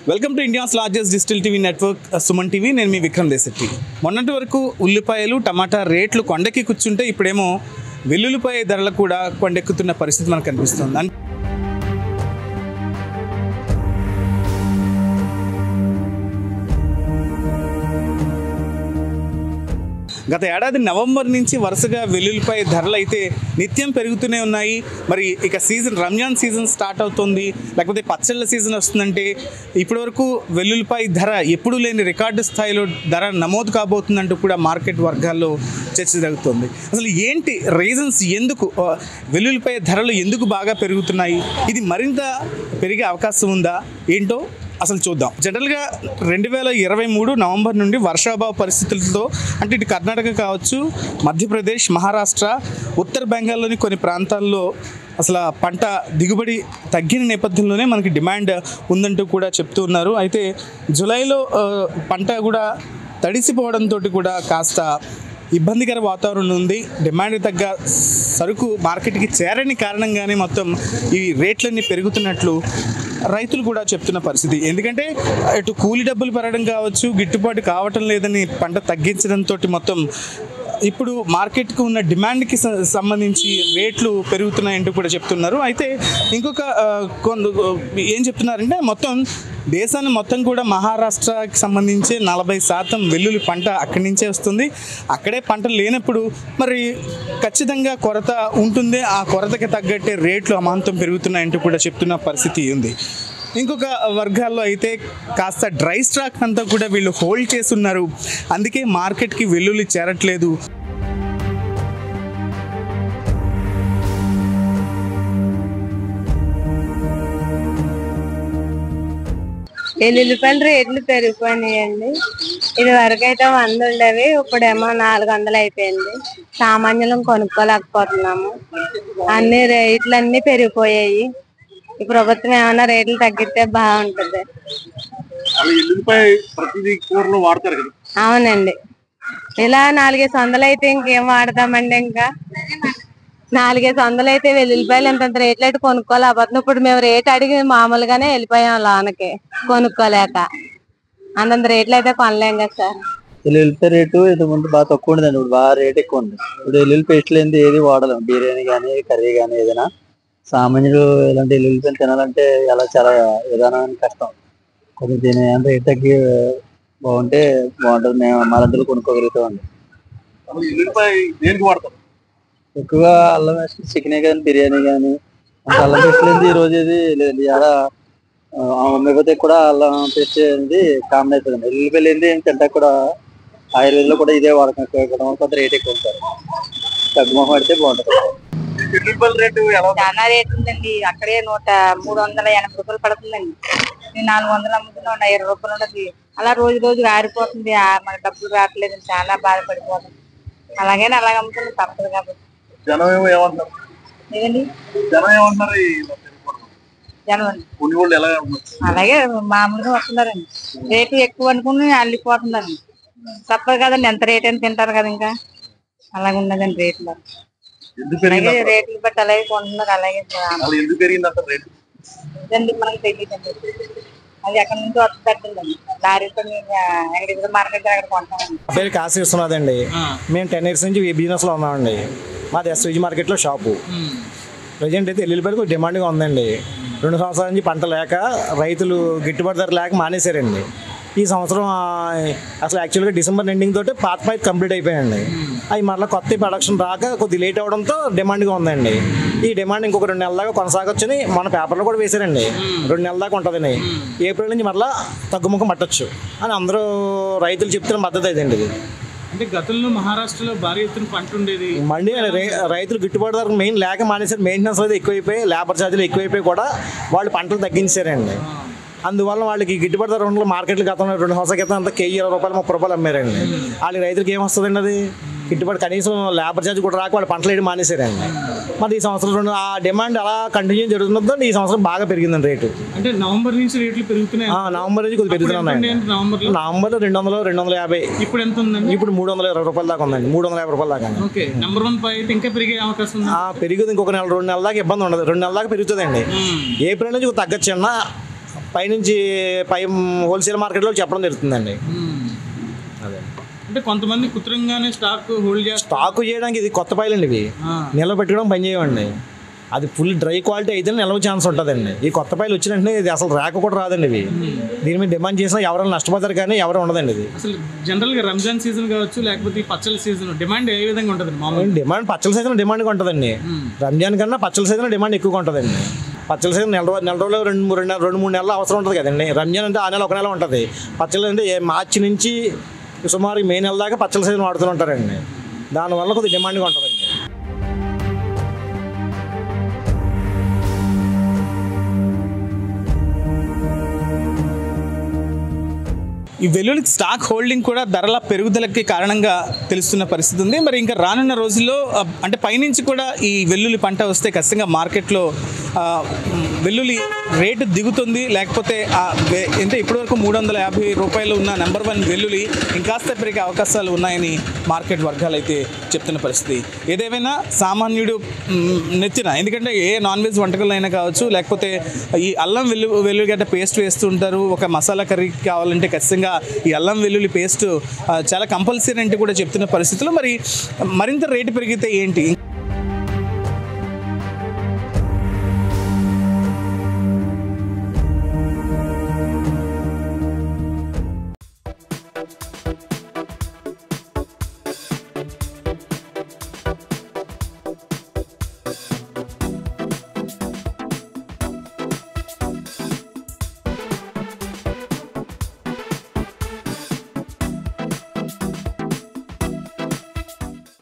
Welcome to India's largest digital TV network Suman TV నేను మీ విక్రమ్ దేశెట్టి మొన్నటి వరకు ఉల్లిపాయలు టమాటా రేట్లు కొండకి కూర్చుంటే ఇప్పుడేమో వెల్లుల్లిపాయ ధరలు కూడా కొండెక్కుతున్న పరిస్థితి మనకు కనిపిస్తుంది అన్- గత ఏడాది నవంబర్ నుంచి వరుసగా వెల్లుల్లిపాయ ధరలు అయితే నిత్యం పెరుగుతూనే ఉన్నాయి మరి ఇక సీజన్ రంజాన్ సీజన్ స్టార్ట్ అవుతుంది లేకపోతే పచ్చళ్ళ సీజన్ వస్తుందంటే ఇప్పటివరకు వెల్లుల్లిపాయ ధర ఎప్పుడూ లేని రికార్డు స్థాయిలో ధర నమోదు కాబోతుందంటూ కూడా మార్కెట్ వర్గాల్లో చర్చ జరుగుతుంది అసలు ఏంటి రీజన్స్ ఎందుకు ఆ, వెల్లుల్లిపాయ ధరలు ఎందుకు బాగా పెరుగుతున్నాయి ఇది మరింత పెరిగే అవకాశం ఉందా ఏంటో అసలు చూద్దాం జనరల్గా రెండు వేల ఇరవై మూడు నవంబర్ నుండి వర్షాభావ పరిస్థితులతో అంటే ఇటు కర్ణాటక కావచ్చు మధ్యప్రదేశ్ మహారాష్ట్ర ఉత్తర బెంగాల్లోని కొన్ని ప్రాంతాల్లో అసలు ఆ పంట దిగుబడి తగ్గిన నేపథ్యంలోనే మనకి డిమాండ్ ఉందంటూ కూడా చెప్తూ ఉన్నారు అయితే జూలైలో ఆ, పంట కూడా తడిసిపోవడంతో కూడా కాస్త ఇబ్బందికర వాతావరణం ఉంది డిమాండ్ తగ్గ సరుకు మార్కెట్కి చేరని కారణంగానే మొత్తం ఈ రేట్లన్నీ పెరుగుతున్నట్లు రైతులు కూడా చెప్తున్న పరిస్థితి ఎందుకంటే ఇటు కూలి డబ్బులు పెరగడం కావచ్చు గిట్టుబాటు కావటం లేదని పంట తగ్గించడంతో మొత్తం ఇప్పుడు మార్కెట్కి ఉన్న డిమాండ్కి స- సంబంధించి రేట్లు పెరుగుతున్నాయంటూ కూడా చెప్తున్నారు అయితే ఇంకొక ఆ, కొంత ఏం చెప్తున్నారంటే మొత్తం దేశాన్ని మొత్తం కూడా మహారాష్ట్రకి సంబంధించి నలభై శాతం వెల్లుల్లి పంట అక్కడి నుంచే వస్తుంది అక్కడే పంట లేనప్పుడు మరి ఖచ్చితంగా కొరత ఉంటుంది ఆ కొరతకి తగ్గట్టే రేట్లు అమాంతం పెరుగుతున్నాయంటూ కూడా చెప్తున్న పరిస్థితి ఉంది ఇంకొక వర్గాల్లో అయితే కాస్త డ్రై స్టాక్ అంతా కూడా వీళ్ళు హోల్డ్ చేస్తున్నారు అందుకే మార్కెట్కి వెల్లుల్లి చేరట్లేదు ఎల్లుల్లిపాయల రేట్లు పెరిగిపోయినాయండి ఇది వరకు అయితే వంద ఉండేవి ఇప్పుడేమో నాలుగు వందలు అయిపోయింది సామాన్యులం కొనుక్కోలేకపోతున్నాము అన్ని రేట్లు అన్ని పెరిగిపోయాయి ఈ ప్రభుత్వం ఏమైనా రేట్లు తగ్గితే బాగుంటుంది అలా ఎల్లుల్లిపాయ ప్రతిదీ కూరలో వాడతారు కదా అవునండి ఇలా నాలుగేసి వందలు అయితే ఇంకేం వాడతామండి ఇంకా నాలుగేసి వందలు అయితే వెల్లుల్లిపాయలు ఎంత రేట్లు అయితే కొనుక్కోలేకపోతున్నాం ఇప్పుడు మేము రేట్ అడిగి మామూలుగానే వెళ్ళిపోయాం లోనకి కొనుక్కోలేక అంతంత రేట్లు అయితే కొనలేం కదా సార్ ఎల్లుల్లిపాయ రేటు ఇంతకు ముందు బాగా తక్కువ ఉండదండి ఇప్పుడు బాగా రేట్ ఎక్కువ ఉంది ఇప్పుడు ఎల్లుల్లి పేస్ట్ లేనిది ఏది వాడలేం బిర్యానీ కానీ కర్రీ కానీ ఏదైనా సామాన్యులు ఇలాంటి ఎల్లుల్లిపాయలు తినాలంటే ఎలా చాలా విధానం కష్టం కొంచెం దీని ఏమైనా రేట్ తగ్గి బాగుంటే బాగుంటుంది మేము మలందరూ కొనుక్కోగలుగుతామండి అసలు ఎల్లుల్లిపాయ దేనికి వాడతారు ఎక్కువగా అల్లం వేసి చికెన్ కానీ బిర్యానీ కానీ అల్లం పేస్ట్ లేనిది ఈ రోజు ఏది లేదండి ఎలా మిగతా కూడా అల్లం పేస్ట్ అనేది కామన్ అవుతుంది ఎల్లుల్లిపాయ లేనిది ఏం తింటా కూడా ఆయుర్వేదంలో కూడా ఇదే వాడకం ఎక్కువ కొంత రేట్ ఎక్కువ ఉంటారు తగ్గుమొహం పడితే బాగుంటుంది ఎల్లుల్లిపాయల రేటు ఎలా ఉంది? చాలా రేట్ ఉందండి అక్కడే నూట మూడు వందల ఎనభై రూపాయలు పడుతుందండి నేను నాలుగు వందలు అమ్ముతున్నా ఉన్న ఇరవై రూపాయలు ఉండదు అలా రోజు రోజు ఆరిపోతుంది ఆ, మన డబ్బులు రావట్లేదు చాలా బాధపడిపోతుంది అలాగే అలాగ అమ్ముతుంది తప్పదు కాబట్టి జనం ఏమో ఏమంటారు లేదండి జనం ఏమంటారు ఈ ఇలా పెరిగిపోవడం? జనం అండి. కొన్ని వాళ్ళు ఎలా ఉన్నారు అలాగే మామూలుగా వస్తున్నారండి రేటు ఎక్కువ అనుకుని అల్లిపోతుందండి తప్పదు కదండి ఎంత రేట్ అని తింటారు కదా ఇంకా అలాగే ఉన్నదండి రేట్లు ఎందుకు పెరిగింది అలాగే అంటారు? రేట్లు బట్టి అలాగే కొంటున్నారు అలాగే అసలు ఎందుకు పెరిగింది అంటారు రేటు ఇదండి మనకు తెలియదండి అది ఎక్కడి నుంచి వస్తుందండి లారీతో మేము ఎక్కడ మార్కెట్ అక్కడ కొంటామండి నా పేరు కాశీ విశ్వనాథ్ అండి మేము టెన్ ఇయర్స్ నుంచి ఈ బిజినెస్లో ఉన్నామండి మాది ఎస్విజి మార్కెట్లో షాపు ప్రజెంట్ అయితే ఎల్లుల్లిపాయలు కొంచెం డిమాండ్గా ఉందండి రెండు సంవత్సరాల నుంచి పంట లేక రైతులు గిట్టుబాటు ధర లేక మానేశారండి ఈ సంవత్సరం ఆ, అసలు యాక్చువల్గా డిసెంబర్ ఎండింగ్ తోటి పాత పైప్ కంప్లీట్ అయిపోయాయండి అవి మళ్ళీ కొత్త ప్రొడక్షన్ రాక కొద్ది లేట్ అవడంతో డిమాండ్గా ఉందండి ఈ డిమాండ్ ఇంకొక రెండు నెలల దాకా కొనసాగొచ్చని మన పేపర్లో కూడా వేశారండి రెండు నెలల దాకా ఉంటుందని ఏప్రిల్ నుంచి మళ్ళీ తగ్గుముఖం పట్టొచ్చు అని అందరూ రైతులు చెప్తున్న మద్దతు అదండి ఇది అంటే గతంలో మహారాష్ట్రలో భారీ ఎత్తున పంట ఉండేది మండి రై- రైతులు గిట్టుబాటు ధరకు మెయిన్ లేక మానేసారు మెయింటెనెన్స్ అనేది ఎక్కువైపోయి లేబర్ ఛార్జీలు ఎక్కువైపోయి కూడా వాళ్ళు పంటలు తగ్గించారండి అందువల్ల వాళ్ళకి గిట్టుబాటు ధర ఉండదు మార్కెట్లు గతంలో రెండు సంవత్సరాల క్రితం అంతా కేజీ ఇరవై రూపాయలు ముప్పై రూపాయలు అమ్మారండి వాళ్ళకి రైతులకి ఏం వస్తుందండి అది గిట్టుబాటు కనీసం లేబర్ ఛార్జ్ కూడా రాక వాళ్ళు పంటలు వేయడం మానేశారండి మరి ఈ సంవత్సరం రెండు ఆ డిమాండ్ అలా కంటిన్యూ జరుగుతుందో ఈ సంవత్సరం బాగా పెరిగిందండి రేటు అంటే నవంబర్ నుంచి రేట్లు పెరుగుతున్నాయి ఆ, నవంబర్ నుంచి కొద్దిగా పెరుగుతున్నాయండి నవంబర్ నవంబర్లో రెండు వందలు రెండు వందల యాభై ఇప్పుడు ఎంత ఉందండి ఇప్పుడు మూడు వందల ఇరవై రూపాయల దాకా ఉందండి మూడు వందల యాభై రూపాయల దాకా అండి. ఓకే నెంబర్ వన్ పై అయితే ఇంకా పెరిగే అవకాశం ఉంది ఆ పెరుగుతుంది ఇంకొక నెల రెండు నెలల దాకా ఇబ్బంది ఉండదు రెండు నెలల దాకా పెరుగుతుందండి ఏప్రిల్ నుంచి కొంచెం తగ్గచ్చు అన్న పైనుంచి పై హోల్సేల్ మార్కెట్లో చెప్పడం జరుగుతుందండి అదే అంటే కొంతమంది కృత్రిమంగానే స్టాక్ హోల్డ్ చేస్తారు స్టాక్ చేయడానికి ఇది కొత్త పాయలు అండి ఇవి నిల్వ పెట్టుకోవడం పని చేయవండి అది ఫుల్ డ్రై క్వాలిటీ అయితే నిల్వ ఛాన్స్ ఉంటుందండి ఈ కొత్త పాయలు వచ్చిన వెంటనే ఇది అసలు ర్యాక్ కూడా రాదండి ఇవి దీని మీద డిమాండ్ చేసినా ఎవరైనా నష్టపోతారు కానీ ఎవరు ఉండదండి ఇది అసలు జనరల్ గా రంజాన్ సీజన్ కావచ్చు లేకపోతే ఈ పచ్చల సీజన్ డిమాండ్ ఏ విధంగా ఉంటుంది మామూలు డిమాండ్ పచ్చల సైజులో డిమాండ్ ఉంటుందండి రంజాన్ కన్నా పచ్చల సైజులో డిమాండ్ ఎక్కువగా ఉంటుందండి పచ్చల సైజు నెల రోజు నెల రోజులు రెండు మూడు రెండు రెండు మూడు నెలలు అవసరం ఉంటుంది కదండి రంజాన్ అంటే ఆ నెల ఒక నెల ఉంటుంది పచ్చలు అంటే ఏ మార్చి నుంచి సుమారు మే నెల దాకా పచ్చల సైజులు వాడుతూ ఉంటారండి దానివల్ల కొద్దిగా డిమాండ్గా ఉంటుందండి ఈ వెల్లుల్లి స్టాక్ హోల్డింగ్ కూడా ధరల పెరుగుదలకి కారణంగా తెలుస్తున్న పరిస్థితి ఉంది మరి ఇంకా రానున్న రోజుల్లో ఆ, అంటే పైనుంచి కూడా ఈ వెల్లుల్లి పంట వస్తే ఖచ్చితంగా మార్కెట్లో ఆ, మ్, వెల్లుల్లి రేటు దిగుతుంది లేకపోతే ఆ వే- అంటే ఇప్పటివరకు మూడు వందల యాభై రూపాయలు ఉన్న నెంబర్ వన్ వెల్లుల్లి ఇంకాస్త పెరిగే అవకాశాలు ఉన్నాయని మార్కెట్ వర్గాలు అయితే చెప్తున్న పరిస్థితి ఏదేమైనా సామాన్యుడు మ్, నెత్తిన ఎందుకంటే ఏ నాన్ వెజ్ వంటకాలు అయినా కావచ్చు లేకపోతే ఈ అల్లం వెల్లు వెల్లుల్లిగడ్డ పేస్ట్ వేస్తూ ఉంటారు ఒక మసాలా కర్రీ కావాలంటే ఖచ్చితంగా ఈ అల్లం వెల్లుల్లి పేస్ట్ ఆ, చాలా కంపల్సరీ అంటే కూడా చెప్తున్న పరిస్థితుల్లో మరి మరింత రేటు పెరిగితే ఏంటి